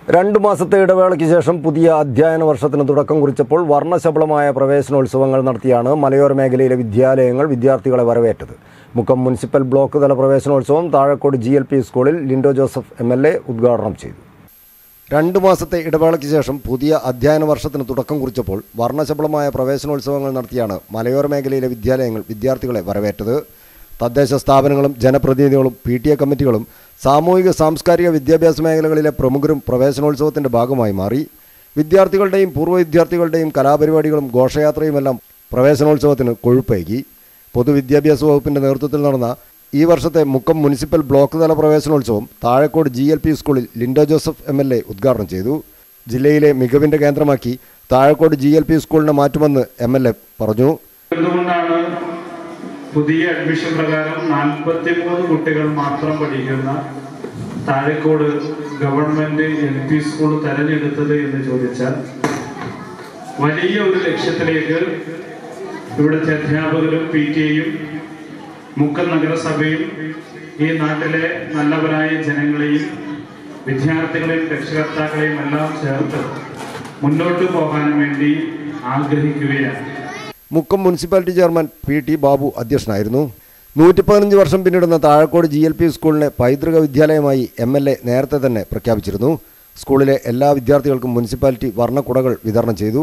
രണ്ടു മാസത്തെ ഇടവേളയ്ക്ക് ശേഷം പുതിയ അധ്യയന വർഷത്തിന് തുടക്കം കുറിച്ചപ്പോൾ വർണ്ണശബളമായ പ്രവേശനോത്സവങ്ങൾ നടത്തിയാണ് മലയോര മേഖലയിലെ വിദ്യാലയങ്ങൾ വിദ്യാർത്ഥികളെ വരവേറ്റത് മുക്കം മുനിസിപ്പൽ ബ്ലോക്ക് തല പ്രവേശനോത്സവം താഴക്കോട് ജി എൽ പി സ്കൂളിൽ Linto Joseph M L A ഉദ്ഘാടനം ചെയ്തു രണ്ടു മാസത്തെ ഇടവേളയ്ക്ക് ശേഷം പുതിയ അധ്യയന വർഷത്തിന് തുടക്കം കുറിച്ചപ്പോൾ വർണ്ണശബളമായ പ്രവേശനോത്സവങ്ങൾ നടത്തിയാണ് മലയോര മേഖലയിലെ വിദ്യാലയങ്ങൾ വിദ്യാർത്ഥികളെ വരവേറ്റത് തദ്ദേശ സ്ഥാപനങ്ങളും ജനപ്രതിനിധികളും പി ടി എ കമ്മിറ്റികളും സാമൂഹിക സാംസ്കാരിക വിദ്യാഭ്യാസ മേഖലകളിലെ പ്രമുഖരും പ്രവേശനോത്സവത്തിന്റെ ഭാഗമായി മാറി വിദ്യാർത്ഥികളുടെയും പൂർവ്വ വിദ്യാർത്ഥികളുടെയും കലാപരിപാടികളും ഘോഷയാത്രയുമെല്ലാം പ്രവേശനോത്സവത്തിന് കൊഴുപ്പേകി പൊതുവിദ്യാഭ്യാസ വകുപ്പിന്റെ നേതൃത്വത്തിൽ നടന്ന ഈ വർഷത്തെ മുക്കം മുനിസിപ്പൽ ബ്ലോക്ക് തല പ്രവേശനോത്സവം താഴക്കോട് ജി എൽ പി സ്കൂളിൽ Linto Joseph M L A ഉദ്ഘാടനം ചെയ്തു ജില്ലയിലെ മികവിന്റെ കേന്ദ്രമാക്കി താഴക്കോട് ജി എൽ പി സ്കൂളിനെ മാറ്റുമെന്ന് എം എൽ എ പറഞ്ഞു എന്തുകൊണ്ടാണ് പുതിയ അഡ്മിഷൻ പ്രകാരം നാൽപ്പത്തിമൂന്ന് കുട്ടികൾ മാത്രം പഠിക്കുന്ന Thazhekode government L P school തെരഞ്ഞെടുത്തത് എന്ന് ചോദിച്ചാൽ വലിയ ഒരു ലക്ഷ്യത്തിലേക്ക് ഇവിടുത്തെ അധ്യാപകരും പി ടി എയും മുക്കം നഗരസഭയും ഈ നാട്ടിലെ നല്ലവരായ ജനങ്ങളെയും വിദ്യാർത്ഥികളെയും രക്ഷകർത്താക്കളെയും എല്ലാം ചേർത്ത് മുന്നോട്ട് പോകാൻ വേണ്ടി ആഗ്രഹിക്കുകയാണ് Mukkam municipality chairman P T Babu അധ്യക്ഷനായിരുന്നു നൂറ്റി പതിനഞ്ച് വർഷം പിന്നിടുന്ന താഴക്കോട് ജി എൽ പി സ്കൂളിനെ പൈതൃക വിദ്യാലയമായി എം എൽ എ നേരത്തെ തന്നെ പ്രഖ്യാപിച്ചിരുന്നു സ്കൂളിലെ എല്ലാ വിദ്യാർത്ഥികൾക്കും മുനിസിപ്പാലിറ്റി വർണ്ണക്കുടകൾ വിതരണം ചെയ്തു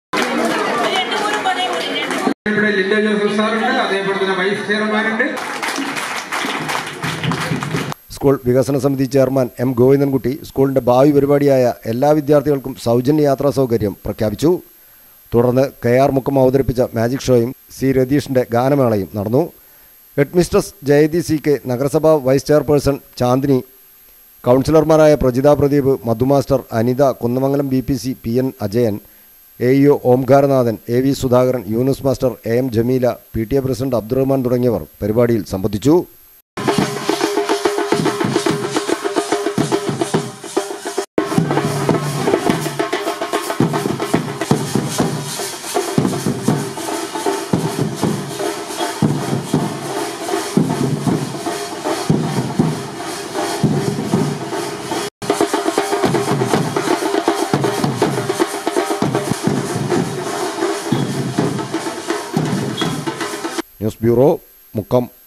ഇവിടെ ലിൻഡോ ജോസഫ് സാറുണ്ട് അതേപോലെ തന്നെ വൈസ് ചെയർമാനുണ്ട് സ്കൂൾ വികസന സമിതി ചെയർമാൻ എം ഗോവിന്ദൻകുട്ടി സ്കൂളിന്റെ ഭാവി പരിപാടിയായ എല്ലാ വിദ്യാർത്ഥികൾക്കും സൗജന്യ യാത്രാ സൗകര്യം പ്രഖ്യാപിച്ചു തുടർന്ന് കെ ആർ മുക്കം അവതരിപ്പിച്ച മാജിക് ഷോയും സി രതീഷിന്റെ ഗാനമേളയും നടന്നു ഹെഡ്മിസ്ട്രസ് ജയതി സി കെ നഗരസഭാ വൈസ് ചെയർപേഴ്സൺ ചാന്ദിനി കൗൺസിലർമാരായ Prajitha Pradeep Madhu master Anitha Kunnamangalam B P C P N Ajayan A E O Omkaranathan A V Sudhakaran Yunus master A M Jameela P T A president Abdurahman തുടങ്ങിയവർ പരിപാടിയിൽ സംബന്ധിച്ചു ന്യൂസ് ബ്യൂറോ മുക്കം